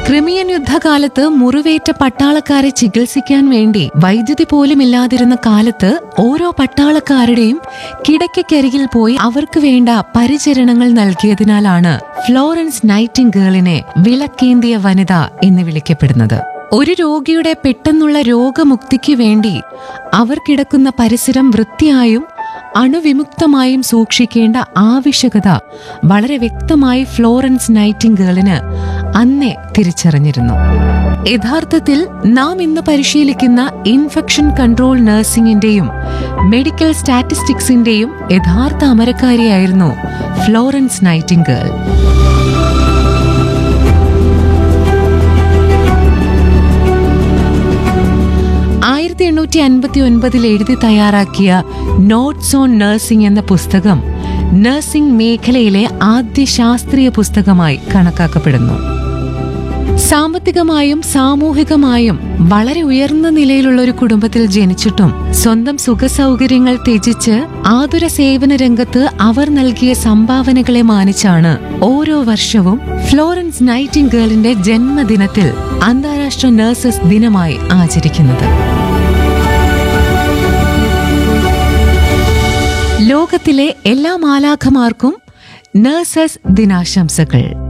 Crimean യുദ്ധകാലത്ത് മുറിവേറ്റ പട്ടാളക്കാരെ ചികിത്സിക്കാൻ വേണ്ടി വൈദ്യുതി പോലും ഇല്ലാതിരുന്ന കാലത്ത് ഓരോ പട്ടാളക്കാരുടെയും കിടക്കക്കരികിൽ പോയി അവർക്ക് വേണ്ട പരിചരണങ്ങൾ നൽകിയതിനാലാണ് ഫ്ലോറൻസ് നൈറ്റിംഗേളിനെ വിളക്കേന്തിയ വനിത എന്ന് വിളിക്കപ്പെടുന്നത് ഒരു രോഗിയുടെ പെട്ടെന്നുള്ള രോഗമുക്തിക്ക് വേണ്ടി അവർ കിടക്കുന്ന പരിസരം വൃത്തിയായും അണുവിമുക്തമായും സൂക്ഷിക്കേണ്ട ആവശ്യകത വളരെ വ്യക്തമായി ഫ്ലോറൻസ് നൈറ്റിംഗേളിന് അന്നേ തിരിച്ചറിഞ്ഞിരുന്നു യഥാർത്ഥത്തിൽ നാം ഇന്ന് പരിശീലിക്കുന്ന ഇൻഫെക്ഷൻ കൺട്രോൾ നഴ്സിംഗിന്റെയും മെഡിക്കൽ സ്റ്റാറ്റിസ്റ്റിക്സിന്റെയും യഥാർത്ഥ അമരക്കാരിയായിരുന്നു ഫ്ലോറൻസ് നൈറ്റിംഗേൾ ആയിരത്തി എണ്ണൂറ്റി അൻപത്തി ഒൻപതിൽ എഴുതി തയ്യാറാക്കിയ നോട്ട്സ് ഓൺ നഴ്സിംഗ് എന്ന പുസ്തകം നഴ്സിംഗ് മേഖലയിലെ ആദ്യ ശാസ്ത്രീയ പുസ്തകമായി കണക്കാക്കപ്പെടുന്നു സാമ്പത്തികമായും സാമൂഹികമായും വളരെ ഉയർന്ന നിലയിലുള്ള ഒരു കുടുംബത്തിൽ ജനിച്ചിട്ടും സ്വന്തം സുഖസൗകര്യങ്ങൾ ത്യജിച്ച് ആതുര സേവന രംഗത്ത് അവർ നൽകിയ സംഭാവനകളെ മാനിച്ചാണ് ഓരോ വർഷവും ഫ്ലോറൻസ് നൈറ്റിംഗേളിന്റെ ജന്മദിനത്തിൽ അന്താരാഷ്ട്ര നഴ്സസ് ദിനമായി ആചരിക്കുന്നത് ലോകത്തിലെ എല്ലാ മാലാഖമാർക്കും നഴ്സസ് ദിനാശംസകൾ